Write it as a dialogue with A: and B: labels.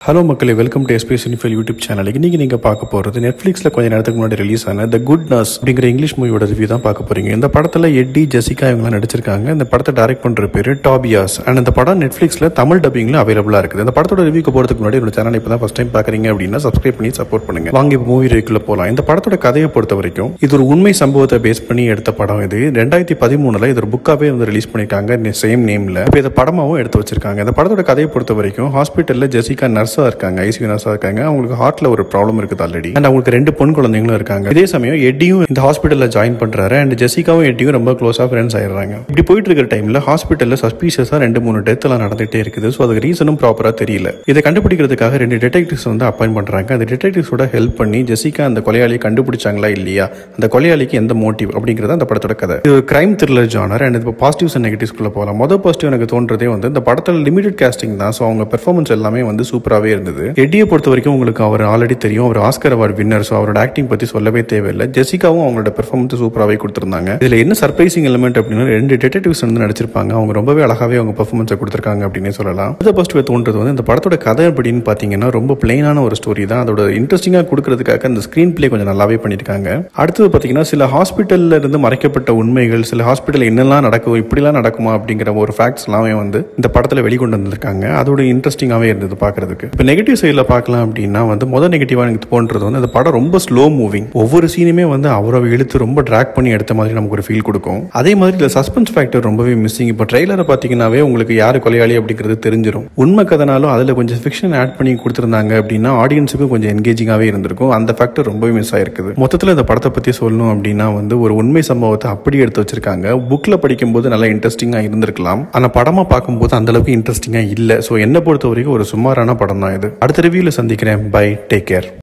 A: hello மக்களே welcome to SP Cinephile YouTube channel இன்னைக்கு நீங்க பார்க்க போறது நெட்ஃபிளிக்ஸ்ல கொஞ்ச நேரத்துக்கு முன்னாடி ரிலீஸ் ஆன த குட் நர்ஸ் அப்படிங்கிற இங்கிலீஷ் மூவியோட ரிவ்யூ தான் பார்க்க போறீங்க இந்த படத்துல எட்டி ஜெசிகா இவங்க நடிச்சிருக்காங்க இந்த படத்தை டைரக்ட் பண்ற பேரு டாபியாஸ் அண்ட் இந்த படம் நெட்ஃபிளிக்ஸ்ல தமிழ் டப்பிங்ல அவைலபிளா இருக்குது இந்த படத்தோட ரிவ்யூக்கு போறதுக்கு முன்னாடி என்னோட சேனல் இப்போ தான் ஃபர்ஸ்ட் டைம் பாக்குறீங்க அப்படின்னா சப்ஸ்கிரைப் பண்ணி சப்போர்ட் பண்ணுங்க வாங்க இப்போ மூவி ரிவ்யூக்குள்ள போலாம் இந்த படத்தோட கதையை பொறுத்த வரைக்கும் இது ஒரு உண்மை சம்பவத்தை பேஸ் பண்ணி எடுத்த படம் இது ரெண்டாயிரத்தி பதிமூணுல இது ஒரு புக்காவே வந்து ரிலீஸ் பண்ணிருக்காங்க சேம் நேம்ல இப்போ இதை படமாவும் எடுத்து வச்சிருக்காங்க இந்த படத்தோட கதையை பொறுத்த வரைக்கும் ஹாஸ்பிட்டல்ல ஜெசிகா நர்ஸா இருக்காங்க ஐசியூ நர்ஸா இருக்காங்க அவங்களுக்கு ஹார்ட்ல ஒரு ப்ராப்ளம் இருக்குது ஆல்ரெடி அண்ட் அவங்களுக்கு ரெண்டு பொன் குழந்தைங்களும் இருக்காங்க இதே சமயம் எட்டியும் இந்த ஹாஸ்பிட்டல்ல ஜாயின் பண்றாரு அண்ட் ஜெசிகாவும் எட்டியும் ரொம்ப க்ளோஸா ஃப்ரெண்ட்ஸ் ஆயிடுறாங்க இப்படி போயிட்டு இருக்கிற டைம்ல ஹாஸ்பிட்டல்ல சஸ்பீஷியஸா ரெண்டு மூணு டெத் எல்லாம் நடந்துட்டே இருக்குது ஸோ அதுக்கு ரீசனும் ப்ராப்பரா தெரியல இதை கண்டுபிடிக்கிறதுக்காக ரெண்டு டிடெக்டிவ்ஸ் வந்து அப்பாயின் பண்றாங்க அந்த டிடெக்டிவ்ஸோட ஹெல்ப் பண்ணி ஜெசிகா அந்த கொலையாளியை கண்டுபிடிச்சாங்களா இல்லையா அந்த கொலையாளிக்கு எந்த மோட்டிவ் அப்படிங்கறது அந்த படத்தோட கதை இது ஒரு கிரைம் த்ரில்லர் ஜானர் அண்ட் இப்போ பாசிட்டிவ்ஸ் அண்ட் நெகட்டிவ்ஸ்குள்ள போகலாம் மொதல் பாசிட்டிவ் எனக்கு தோன்றதே வந்து இந்த படத்தில் லிமிடெட் காஸ்டிங் தான் ஸோ அவங்க பெர்ஃபார்மன்ஸ் எல்லாமே வந்து சூப்பராகவே இருந்தது எட்டியை பொறுத்த வரைக்கும் உங்களுக்கு அவர் ஆல்ரெடி தெரியும் அவர் ஆஸ்கர் அவார்ட் வின்னர் ஸோ அவரோட ஆக்டிங் பற்றி சொல்லவே தேவையில்லை ஜெசிகாவும் அவங்களோட பெர்ஃபார்மன்ஸ் சூப்பராகவே கொடுத்துருந்தாங்க இதில் என்ன சர்ப்ரைசிங் எலிமெண்ட் அப்படின்னா ரெண்டு டிடெக்டிவ்ஸ் வந்து நடிச்சிருப்பாங்க அவங்க ரொம்பவே அழகாவே அவங்க பெர்ஃபார்மன்ஸை கொடுத்துருக்காங்க அப்படின்னு சொல்லலாம் அடுத்த ஃபர்ஸ்ட் தோன்றது வந்து இந்த படத்தோட கதை அப்படின்னு பார்த்தீங்கன்னா ரொம்ப பிளெயினான ஒரு ஸ்டோரி தான் அதோட இன்ட்ரெஸ்டிங்காக கொடுக்கறதுக்காக அந்த ஸ்க்ரீன் பிளே கொஞ்சம் நல்லாவே பண்ணியிருக்காங்க அடுத்தது பார்த்தீங்கன்னா சில ஹாஸ்பிட்டல்ல இருந்து மறைக்கப்பட்ட உண்மைகள் சில ஹாஸ்பிட்டல் என்னெல்லாம் நடக்கும் இப்படிலாம் நடக்குமா அப்படிங்கிற ஒரு ஃபேக்ட்ஸ் எல்லாமே வந்து இந்த படத்தில் வெளிக்கொண்டு வந்திருக்காங்க அதோட இன்ட்ரெஸ்டிங்காகவே இருந்தது பார்க்கறதுக்கு இப்போ நெகட்டிவ் சைடில் பார்க்கலாம் அப்படின்னா வந்து முதல் நெகட்டிவாக எனக்கு தோன்றது வந்து இந்த படம் ரொம்ப ஸ்லோ மூவிங் ஒவ்வொரு சீனுமே வந்து அவரை இழுத்து ரொம்ப ட்ராக் பண்ணி எடுத்த மாதிரி நமக்கு ஒரு ஃபீல் கொடுக்கும் அதே மாதிரி இதில் சஸ்பென்ஸ் ஃபேக்டர் ரொம்பவே மிஸ்ஸிங் இப்போ ட்ரெய்லரை பார்த்தீங்கன்னாவே உங்களுக்கு யார் கொலையாளி அப்படிங்கிறது தெரிஞ்சிடும் உண்மை கதனாலும் அதில் கொஞ்சம் ஃபிக்ஷன் ஆட் பண்ணி கொடுத்துருந்தாங்க அப்படின்னா ஆடியன்ஸுக்கும் கொஞ்சம் என்கேஜிங்காகவே இருந்திருக்கும் அந்த ஃபேக்டர் ரொம்பவே மிஸ் ஆயிருக்குது மொத்தத்தில் இந்த படத்தை பற்றி சொல்லணும் அப்படின்னா வந்து ஒரு உண்மை சம்பவத்தை அப்படி எடுத்து வச்சிருக்காங்க புக்கில் படிக்கும்போது நல்லா இன்ட்ரெஸ்டிங்காக இருந்திருக்கலாம் ஆனால் படமாக பார்க்கும்போது அந்த அளவுக்கு இன்ட்ரெஸ்டிங்காக இல்லை ஸோ என்னை பொறுத்த வரைக்கும் ஒரு சுமாரான படம் தான் இது அடுத்த ரிவ்யூவில் சந்திக்கிறேன் பை டேக் கேர்